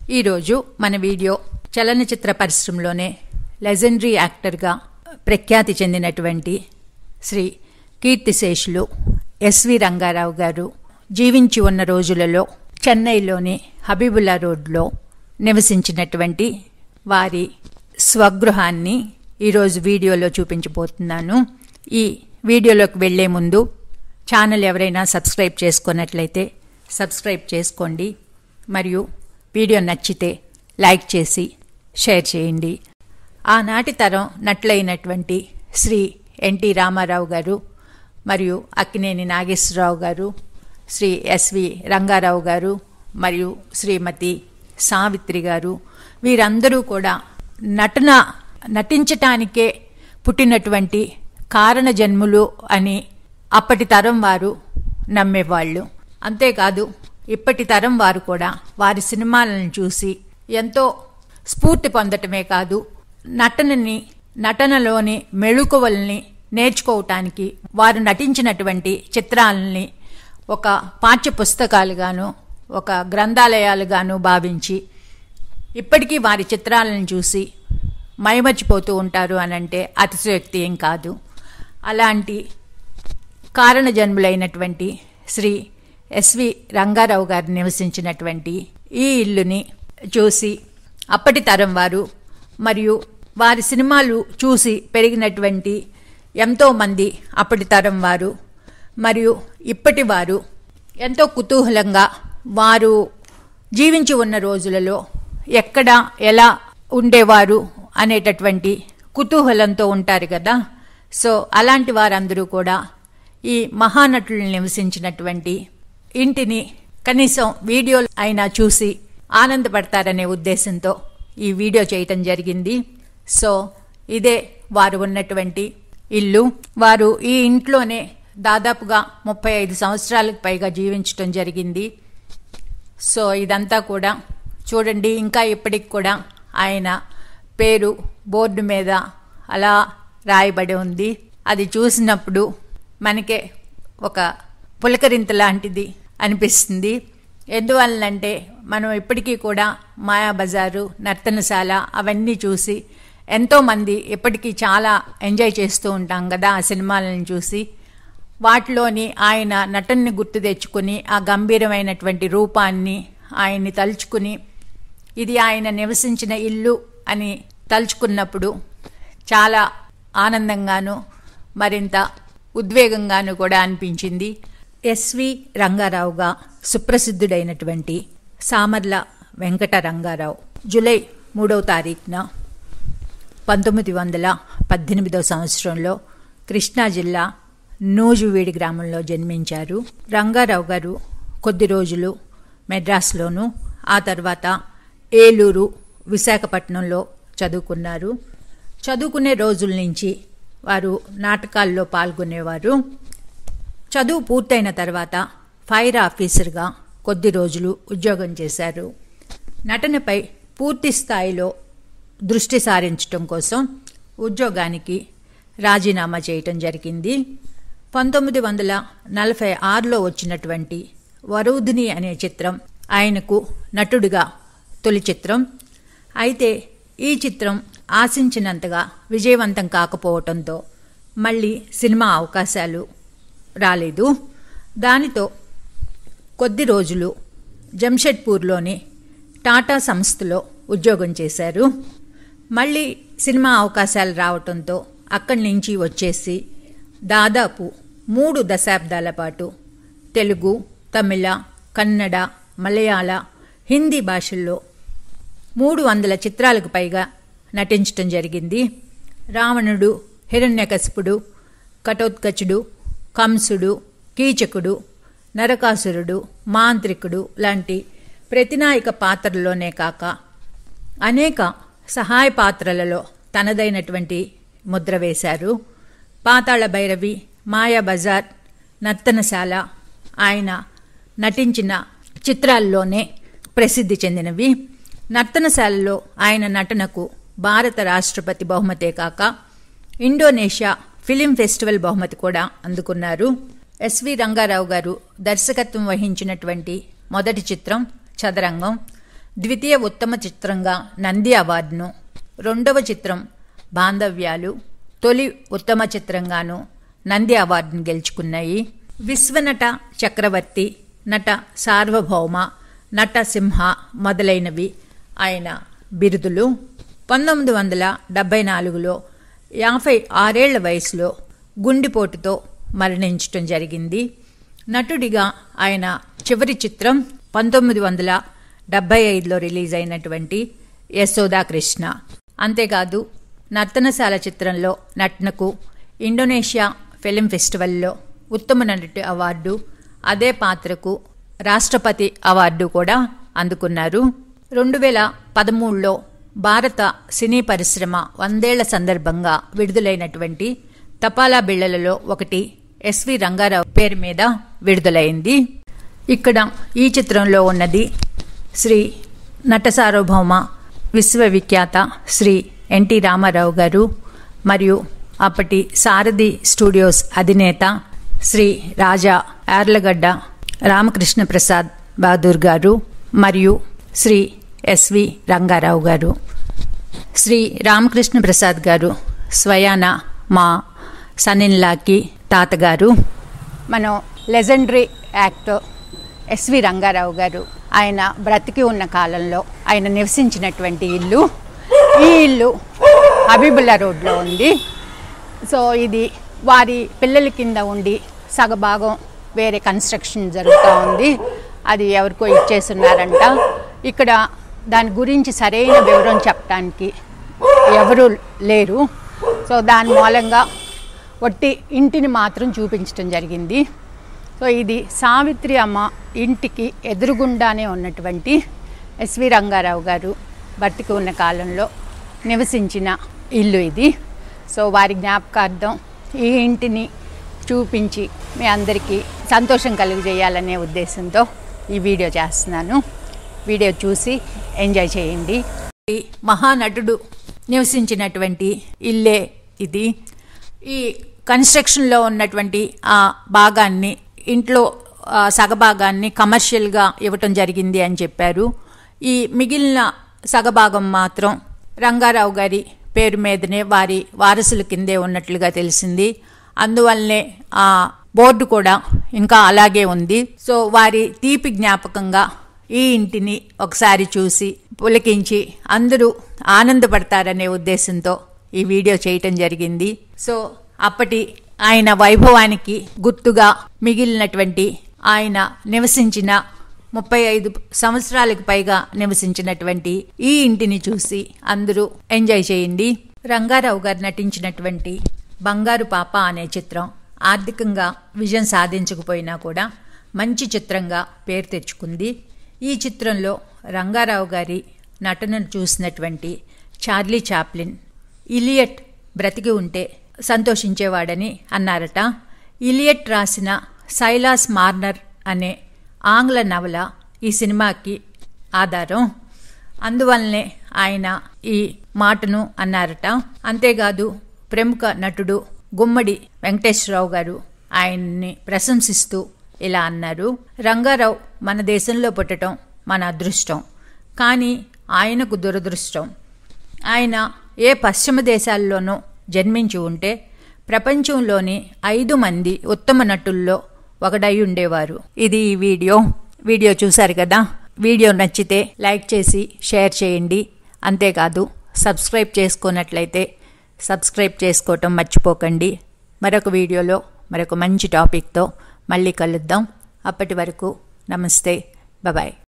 ఈరోజు మన వీడియో చలనచిత్ర పరిశ్రమలోనే లెజెండరీ యాక్టర్గా ప్రఖ్యాతి చెందినటువంటి శ్రీ కీర్తిశేషులు ఎస్వి రంగారావు గారు జీవించి ఉన్న రోజులలో చెన్నైలోని హబీబుల్లా రోడ్లో నివసించినటువంటి వారి స్వగృహాన్ని ఈరోజు వీడియోలో చూపించబోతున్నాను ఈ వీడియోలోకి వెళ్లే ముందు ఛానల్ ఎవరైనా సబ్స్క్రైబ్ చేసుకున్నట్లయితే సబ్స్క్రైబ్ చేసుకోండి మరియు వీడియో నచ్చితే లైక్ చేసి షేర్ చేయండి ఆనాటి తరం నటులైనటువంటి శ్రీ ఎన్టీ రామారావు గారు మరియు అక్కినేని నాగేశ్వరరావు గారు శ్రీ ఎస్వి రంగారావు గారు మరియు శ్రీమతి సావిత్రి గారు వీరందరూ కూడా నటన నటించటానికే పుట్టినటువంటి కారణ జన్ములు అని అప్పటి తరం వారు నమ్మేవాళ్ళు అంతేకాదు ఇప్పటి తరం వారు కూడా వారి సినిమాలను చూసి ఎంతో స్ఫూర్తి పొందటమే కాదు నటనని నటనలోని మెళుకువల్ని నేర్చుకోవటానికి వారు నటించినటువంటి చిత్రాలని ఒక పాఠ్య పుస్తకాలుగాను ఒక గ్రంథాలయాలుగాను భావించి ఇప్పటికీ వారి చిత్రాలను చూసి మైమర్చిపోతూ ఉంటారు అనంటే అతిశయోక్తి ఏం కాదు అలాంటి కారణ జన్ములైనటువంటి శ్రీ ఎస్వి రంగారావు గారు నివసించినటువంటి ఈ ఇల్లుని చూసి అప్పటి తరం వారు మరియు వారి సినిమాలు చూసి పెరిగినటువంటి ఎంతోమంది అప్పటి తరం వారు మరియు ఇప్పటి వారు ఎంతో కుతూహలంగా వారు జీవించి ఉన్న రోజులలో ఎక్కడ ఎలా ఉండేవారు అనేటటువంటి కుతూహలంతో ఉంటారు కదా సో అలాంటి వారందరూ కూడా ఈ మహానటులు నివసించినటువంటి ఇంటిని కనీసం వీడియోలు అయినా చూసి ఆనందపడతారనే ఉద్దేశంతో ఈ వీడియో చేయటం జరిగింది సో ఇదే వారు ఉన్నటువంటి ఇల్లు వారు ఈ ఇంట్లోనే దాదాపుగా ముప్పై ఐదు సంవత్సరాలకు పైగా జీవించటం జరిగింది సో ఇదంతా కూడా చూడండి ఇంకా ఇప్పటికి కూడా ఆయన పేరు బోర్డు మీద అలా రాయబడి ఉంది అది చూసినప్పుడు మనకే ఒక పులకరింత లాంటిది అనిపిస్తుంది ఎందువలనంటే మనం ఇప్పటికీ కూడా మాయాబజారు నర్తనశాల అవన్నీ చూసి ఎంతోమంది ఇప్పటికీ చాలా ఎంజాయ్ చేస్తూ ఉంటాం కదా ఆ సినిమాలను చూసి వాటిలోని ఆయన నటనని గుర్తు తెచ్చుకుని ఆ గంభీరమైనటువంటి రూపాన్ని ఆయన్ని తలుచుకుని ఇది ఆయన నివసించిన ఇల్లు అని తలుచుకున్నప్పుడు చాలా ఆనందంగాను మరింత ఉద్వేగంగాను కూడా అనిపించింది ఎస్వి రంగారావుగా సుప్రసిద్ధుడైనటువంటి సామర్ల వెంకట రంగారావు జూలై మూడవ తారీఖున పంతొమ్మిది వందల పద్దెనిమిదవ సంవత్సరంలో కృష్ణా జిల్లా నూజువీడి గ్రామంలో జన్మించారు రంగారావు గారు కొద్ది రోజులు మెడ్రాస్లోను ఆ తర్వాత ఏలూరు విశాఖపట్నంలో చదువుకున్నారు చదువుకునే రోజుల నుంచి వారు నాటకాల్లో పాల్గొనేవారు చదువు పూర్తయిన తర్వాత ఫైర్ ఆఫీసర్గా కొద్ది రోజులు ఉద్యోగం చేశారు నటనపై పూర్తి స్థాయిలో దృష్టి సారించటం కోసం ఉద్యోగానికి రాజీనామా చేయటం జరిగింది పంతొమ్మిది వందల నలభై ఆరులో వచ్చినటువంటి వరూధిని అనే చిత్రం ఆయనకు నటుడిగా తొలి చిత్రం అయితే ఈ చిత్రం ఆశించినంతగా విజయవంతం కాకపోవటంతో మళ్ళీ సినిమా అవకాశాలు రాలేదు దానితో కొద్ది రోజులు జంషెడ్పూర్లోని టాటా సంస్థలో ఉద్యోగం చేశారు మళ్ళీ సినిమా అవకాశాలు రావటంతో అక్కడి నుంచి వచ్చేసి దాదాపు మూడు దశాబ్దాల పాటు తెలుగు తమిళ కన్నడ మలయాళ హిందీ భాషల్లో మూడు వందల చిత్రాలకు పైగా నటించటం జరిగింది రావణుడు హిరణ్యకశిపుడు కటోత్కచుడు కంసుడు కీచకుడు నరకాసురుడు మాంత్రికుడు లాంటి ప్రతినాయక పాత్రల్లోనే కాక అనేక సహాయ పాత్రలలో తనదైనటువంటి ముద్ర వేశారు పాతాళ భైరవి మాయా బజార్ నర్తనశాల ఆయన నటించిన చిత్రాల్లోనే ప్రసిద్ధి చెందినవి నర్తనశాలలో ఆయన నటనకు భారత రాష్ట్రపతి బహుమతే కాక ఇండోనేషియా ఫిలిం ఫెస్టివల్ బహుమతి కూడా అందుకున్నారు ఎస్వి రంగారావు గారు దర్శకత్వం వహించినటువంటి మొదటి చిత్రం చదరంగం ద్వితీయ ఉత్తమ చిత్రంగా నంది అవార్డును రెండవ చిత్రం బాంధవ్యాలు తొలి ఉత్తమ చిత్రంగాను నంది అవార్డును గెలుచుకున్నాయి విశ్వనట చక్రవర్తి నట సార్వభౌమ నట సింహ మొదలైనవి ఆయన బిరుదులు పంతొమ్మిది వందల డెబ్బై నాలుగులో యాభై ఆరేళ్ల వయసులో గుండెపోటుతో మరణించటం జరిగింది నటుడిగా ఆయన చివరి చిత్రం పంతొమ్మిది వందల డెబ్బై ఐదులో రిలీజ్ అయినటువంటి యశోదా కృష్ణ అంతేకాదు నర్తనశాల చిత్రంలో నటనకు ఇండోనేషియా ఫిలిం ఫెస్టివల్లో ఉత్తమ నటుడి అవార్డు అదే పాత్రకు రాష్ట్రపతి అవార్డు కూడా అందుకున్నారు రెండు వేల పదమూడులో భారత సినీ పరిశ్రమ వందేళ్ల సందర్భంగా విడుదలైనటువంటి తపాలా బిళ్లలలో ఒకటి ఎస్వి రంగారావు పేరు మీద విడుదలైంది ఇక్కడ ఈ చిత్రంలో ఉన్నది శ్రీ నట సార్వభౌమ విశ్వవిఖ్యాత శ్రీ ఎన్టీ రామారావు గారు మరియు అప్పటి సారథి స్టూడియోస్ అధినేత శ్రీ రాజా యార్లగడ్డ రామకృష్ణ ప్రసాద్ బహదూర్ గారు మరియు శ్రీ ఎస్వి రంగారావు గారు శ్రీ రామకృష్ణ ప్రసాద్ గారు స్వయాన మా సనిన్లాకి తాతగారు మనం లెజెండరీ యాక్టర్ ఎస్వి రంగారావు గారు ఆయన బ్రతికి ఉన్న కాలంలో ఆయన నివసించినటువంటి ఇల్లు ఈ ఇల్లు హబీబుల్లా రోడ్లో ఉంది సో ఇది వారి పిల్లల కింద ఉండి సగభాగం వేరే కన్స్ట్రక్షన్ జరుగుతూ ఉంది అది ఎవరికో ఇచ్చేస్తున్నారంట ఇక్కడ దాని గురించి సరైన వివరం చెప్పడానికి ఎవరు లేరు సో దాని మూలంగా ఒట్టి ఇంటిని మాత్రం చూపించడం జరిగింది సో ఇది సావిత్రి అమ్మ ఇంటికి ఎదురుగుండానే ఉన్నటువంటి ఎస్వి రంగారావు గారు బతికి ఉన్న కాలంలో నివసించిన ఇల్లు ఇది సో వారి జ్ఞాపకార్థం ఈ ఇంటిని చూపించి మీ అందరికీ సంతోషం కలుగజేయాలనే ఉద్దేశంతో ఈ వీడియో చేస్తున్నాను వీడియో చూసి ఎంజాయ్ చేయండి ఈ మహానటుడు నివసించినటువంటి ఇల్లే ఇది ఈ కన్స్ట్రక్షన్లో ఉన్నటువంటి ఆ భాగాన్ని ఇంట్లో ఆ, సగభాగాన్ని కమర్షియల్గా ఇవ్వటం జరిగింది అని చెప్పారు ఈ మిగిలిన సగభాగం మాత్రం రంగారావు గారి పేరు మీదనే వారి వారసుల కిందే ఉన్నట్లుగా తెలిసింది అందువల్లనే ఆ బోర్డు కూడా ఇంకా అలాగే ఉంది సో వారి తీపి జ్ఞాపకంగా ఈ ఇంటిని ఒకసారి చూసి పులకించి అందరూ ఆనందపడతారనే ఉద్దేశంతో ఈ వీడియో చేయటం జరిగింది సో అప్పటి ఆయన వైభవానికి గుర్తుగా మిగిలినటువంటి ఆయన నివసించిన ముప్పై ఐదు సంవత్సరాలకు పైగా నివసించినటువంటి ఈ ఇంటిని చూసి అందరూ ఎంజాయ్ చేయండి రంగారావు గారు నటించినటువంటి బంగారు పాప అనే చిత్రం ఆర్థికంగా విజయం సాధించకపోయినా కూడా మంచి చిత్రంగా పేరు తెచ్చుకుంది ఈ చిత్రంలో రంగారావు గారి నటనను చూసినటువంటి చార్లీ చాప్లిన్ ఇలియట్ బ్రతికి ఉంటే సంతోషించేవాడని అన్నారట ఇలియట్ రాసిన సైలాస్ మార్నర్ అనే ఆంగ్ల నవల ఈ సినిమాకి ఆధారం అందువల్లనే ఆయన ఈ మాటను అన్నారట అంతేకాదు ప్రముఖ నటుడు గుమ్మడి వెంకటేశ్వరరావు గారు ఆయన్ని ప్రశంసిస్తూ ఇలా అన్నారు రంగారావు మన దేశంలో పుట్టడం మన అదృష్టం కానీ ఆయనకు దురదృష్టం ఆయన ఏ పశ్చిమ దేశాల్లోనూ జన్మించి ఉంటే ప్రపంచంలోని ఐదు మంది ఉత్తమ నటుల్లో ఒకడై ఉండేవారు ఇది ఈ వీడియో వీడియో చూశారు కదా వీడియో నచ్చితే లైక్ చేసి షేర్ చేయండి అంతేకాదు సబ్స్క్రైబ్ చేసుకున్నట్లయితే సబ్స్క్రైబ్ చేసుకోవటం మర్చిపోకండి మరొక వీడియోలో మరొక మంచి టాపిక్తో మళ్ళీ కలుద్దాం అప్పటి వరకు నమస్తే బాయ్